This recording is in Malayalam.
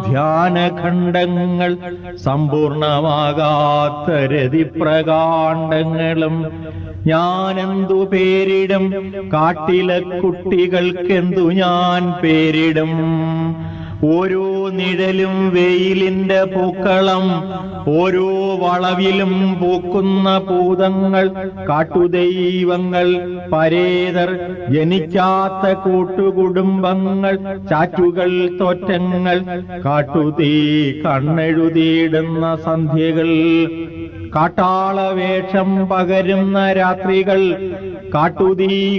ധ്യാനഖണ്ഡങ്ങൾ സമ്പൂർണമാകാത്ത രതിപ്രകാണ്ഡങ്ങളും ഞാനെന്തു പേരിടും കാട്ടിലെ കുട്ടികൾക്കെന്തു ഞാൻ പേരിടും ഓരോ നിഴലും വെയിലിന്റെ പൂക്കളം ഓരോ വളവിലും പൂക്കുന്ന പൂതങ്ങൾ കാട്ടുദൈവങ്ങൾ പരേതർ ജനിക്കാത്ത കൂട്ടുകുടുംബങ്ങൾ ചാറ്റുകൾ തോറ്റങ്ങൾ കാട്ടുതീ കണ്ണെഴുതിയിടുന്ന സന്ധ്യകൾ കാട്ടാളവേഷം പകരുന്ന രാത്രികൾ കാട്ടുതീ